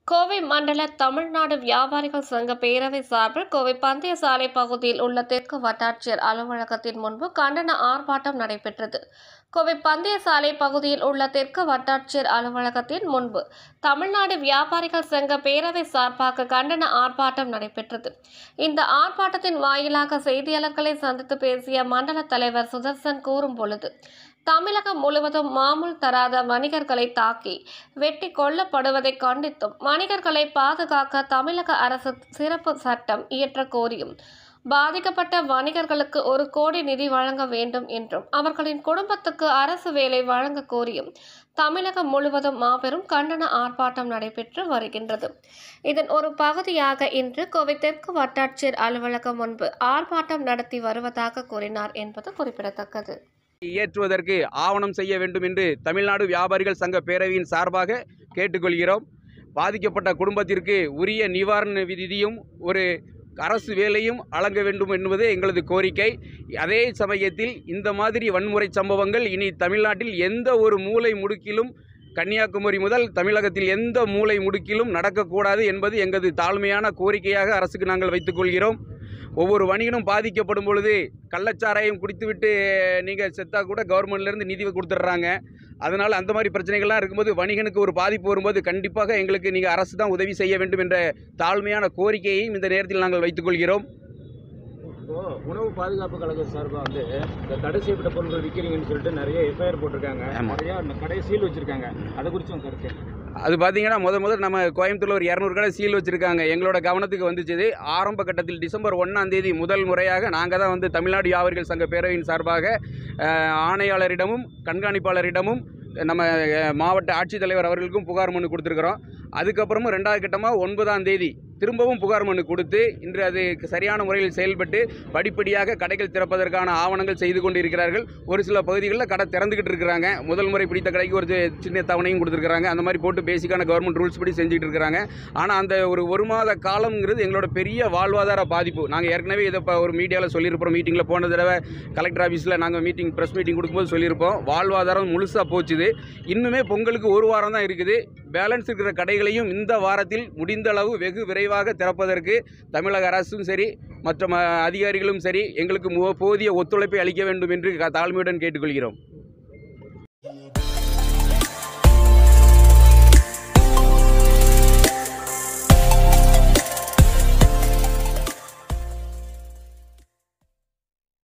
கோவை மண்டல தமிழ்நாடு வியாபாரிகள் சங்க பேரவை சார்பில் கோவை பந்தய சாலை பகுதியில் உள்ள தெற்கு வட்டாட்சியர் அலுவலகத்தின் முன்பு கண்டன ஆர்ப்பாட்டம் நடைபெற்றது கோவை பந்தய சாலை பகுதியில் உள்ள தெற்கு வட்டாட்சியர் அலுவலகத்தின் முன்பு தமிழ்நாடு வியாபாரிகள் சங்க பேரவை சார்பாக கண்டன ஆர்ப்பாட்டம் நடைபெற்றது இந்த ஆர்ப்பாட்டத்தின் வாயிலாக செய்தியாளர்களை சந்தித்து பேசிய மண்டல தலைவர் சுதர்சன் கூறும் பொழுது தமிழகம் முழுவதும் மாமூல் தராத வணிகர்களை தாக்கி வெட்டி கொல்லப்படுவதை கண்டித்தும் வணிகர்களை பாதுகாக்க தமிழக அரசு சிறப்பு சட்டம் இயற்ற கோரியும் பாதிக்கப்பட்ட வணிகர்களுக்கு ஒரு கோடி நிதி வழங்க வேண்டும் என்றும் அவர்களின் குடும்பத்துக்கு அரசு வேலை வழங்க கோரியும் தமிழகம் முழுவதும் மாபெரும் கண்டன ஆர்ப்பாட்டம் நடைபெற்று வருகின்றது இதன் ஒரு பகுதியாக இன்று கோவை தெற்கு வட்டாட்சியர் அலுவலகம் முன்பு ஆர்ப்பாட்டம் நடத்தி வருவதாக கூறினார் என்பது குறிப்பிடத்தக்கது இயற்றுவதற்கு ஆவணம் செய்ய வேண்டும் என்று தமிழ்நாடு வியாபாரிகள் சங்க பேரவையின் சார்பாக கேட்டுக்கொள்கிறோம் பாதிக்கப்பட்ட குடும்பத்திற்கு உரிய நிவாரண விதியும் ஒரு அரசு வேலையும் வழங்க வேண்டும் என்பது எங்களது கோரிக்கை அதே சமயத்தில் இந்த மாதிரி வன்முறை சம்பவங்கள் இனி தமிழ்நாட்டில் எந்த ஒரு மூலை முடுக்கிலும் கன்னியாகுமரி முதல் தமிழகத்தில் எந்த மூலை முடுக்கிலும் நடக்கக்கூடாது என்பது எங்களது தாழ்மையான கோரிக்கையாக அரசுக்கு நாங்கள் வைத்துக்கொள்கிறோம் ஒவ்வொரு வணிகனும் பாதிக்கப்படும் பொழுது கள்ளச்சாராயம் குடித்துவிட்டு நீங்கள் செத்தா கூட கவர்மெண்ட்லேருந்து நிதி கொடுத்துட்றாங்க அதனால் அந்த மாதிரி பிரச்சனைகள்லாம் இருக்கும்போது வணிகனுக்கு ஒரு பாதிப்பு வரும்போது கண்டிப்பாக எங்களுக்கு நீங்கள் அரசு தான் உதவி செய்ய வேண்டும் என்ற தாழ்மையான கோரிக்கையையும் இந்த நேரத்தில் நாங்கள் வைத்துக்கொள்கிறோம் இப்போ உணவு பாதுகாப்பு கழகம் சார்பாக வந்து இந்த தடை செய்யப்பட்ட பொருட்கள் விற்கிறீங்கன்னு சொல்லிட்டு நிறைய எஃப்ஐஆர் போட்டிருக்காங்க ஆமா. நிறைய அந்த கடையை சீல் வச்சிருக்காங்க அதை குறித்து உங்க கருத்து என்ன? அது பார்த்தீங்கன்னா முத முதல் நம்ம கோயம்புத்தூர்ல ஒரு இரநூறு கடை சீல் வச்சுருக்காங்க எங்களோட கவனத்துக்கு வந்துச்சு ஆரம்ப கட்டத்தில் டிசம்பர் ஒன்றாம் தேதி முதல் முறையாக நாங்கள் தான் வந்து தமிழ்நாடு வியாபாரிகள் சங்க பேரவையின் சார்பாக அஹ், ஆணையாளரிடமும் கண்காணிப்பாளரிடமும் நம்ம அஹ், மாவட்ட ஆட்சித்தலைவர் அவர்களுக்கும் புகார் மனு கொடுத்துருக்குறோம் அதுக்கப்புறமும் ரெண்டாவது கட்டமாக ஒன்பதாம் தேதி திரும்பவும் புகார் மனு கொடுத்து இன்று அது சரியான முறையில் செயல்பட்டு படிப்படியாக கடைகள் திறப்பதற்கான ஆவணங்கள் செய்து கொண்டு இருக்கிறார்கள் ஒரு சில பகுதிகளில் கடை திறந்துக்கிட்டு இருக்கிறாங்க முதல் முறை பிடித்த கடைக்கு ஒரு சி- சின்ன தவணையும் கொடுத்துருக்காங்க அந்த மாதிரி போட்டு பேசிக்கான கவர்மெண்ட் ரூல்ஸ் படி செஞ்சுட்டு இருக்கிறாங்க ஆனால் அந்த ஒரு ஒரு மாத காலம்ங்கிறது எங்களோட பெரிய வாழ்வாதார பாதிப்பு நாங்கள் ஏற்கனவே இதை இப்போ ஒரு மீடியாவில் சொல்லியிருப்போம் மீட்டிங்கில் போன தடவை கலெக்டர் ஆஃபீஸில் நாங்கள் மீட்டிங் ப்ரெஸ் மீட்டிங் கொடுக்கும்போது சொல்லியிருப்போம் வாழ்வாதாரம் முழுசாக போச்சுது இன்னுமே பொங்கலுக்கு ஒரு வாரம் தான் இருக்குது பேலன்ஸ் இருக்கிற கடைகளையும் இந்த வாரத்தில் முடிந்த அளவு வெகு விரைவாக திறப்பதற்கு தமிழக அரசும் சரி மற்ற ம- அதிகாரிகளும் சரி எங்களுக்கு மு- போதிய ஒத்துழைப்பை அளிக்க வேண்டும் என்று க- தாழ்மையுடன் கேட்டுக்கொள்கிறோம்